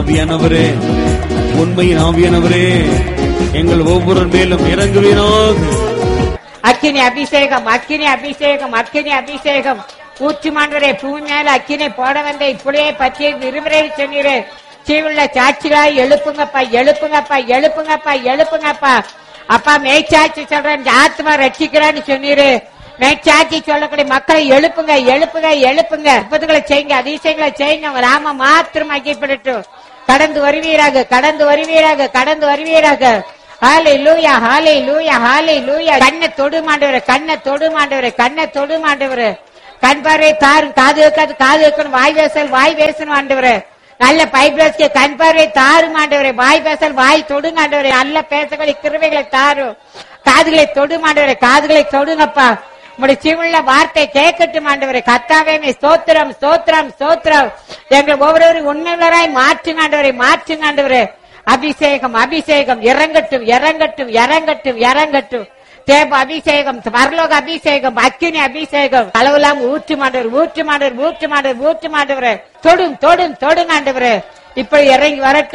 ஆவியானவரே உண்மையின் ஆவியானவரே எங்கள் ஒவ்வொரு மேலும் இறங்குவீராக அக்கினி அபிஷேகம் அக்கினி அபிஷேகம் அக்கினி அபிஷேகம் ஊற்றுமாண்டவரே பூமி மேல அக்கினி போட வந்த இப்படியே பற்றிய விரும்புகிறே சொன்னீரே சீவுள்ள சாட்சிகளாய் எழுப்புங்கப்பா எழுப்புங்கப்பா எழுப்புங்கப்பா எழுப்புங்கப்பா அப்பா மேய்ச்சாட்சி சொல்றேன் இந்த ஆத்மா ரட்சிக்கிறான்னு சொன்னீரு மேய்ச்சாட்சி சொல்லக்கூடிய மக்களை எழுப்புங்க எழுப்புங்க எழுப்புங்க அற்புதங்களை செய்யுங்க அதிசயங்களை செய்யுங்க உங்க நாம மாத்திரம் ஐக்கியப்படட்டும் கடந்து வருவீராக கடந்து வருவீராக கடந்து வருவீராக ஹாலே லூயா ஹாலே லூயா ஹாலே லூயா கண்ணை தொடு மாண்டவரே கண்ணை தொடு மாண்டவரே கண்ணை தொடு மாண்டவரே கண் பார்வை தாரு காது வைக்காது காது வைக்கணும் வாய் பேசல் வாய் பேசணும் ஆண்டவரே நல்ல பைப்ரஸ்க்கு கண் பார்வை தாரு மாண்டவரே வாய் பேசல் வாய் தொடுங்க ஆண்டவரே நல்ல பேசக்கூடிய கிருவைகளை தாரு காதுகளை தொடு மாண்டவரே காதுகளை தொடுங்கப்பா உங்களுடைய சிவுள்ள வார்த்தை கேட்கட்டும் ஆண்டவரே கத்தாவே நீ ஸ்தோத்திரம் ஸ்தோத்திரம் ஸ்தோத்திரம் எங்கள் ஒவ்வொருவரும் உண்மையுள்ளராய் மாற்றுங்க ஆண்டவரை மாற்றுங்க ஆண்டவரே அபிஷேகம் அபிஷேகம் இறங்கட்டும் இறங்கட்டும் இறங்கட்டும் இறங்கட்டும் தேவ அபிஷேகம் பரலோக அபிஷேகம் அக்கினி அபிஷேகம் அளவுலாம் ஊற்று மாண்டவர் ஊற்று மாண்டவர் ஊற்று மாண்டவர் ஊற்று மாண்டவர் தொடும் தொடும் தொடுங்க ஆண்டவர் இப்படி இறங்கி வரட்டும்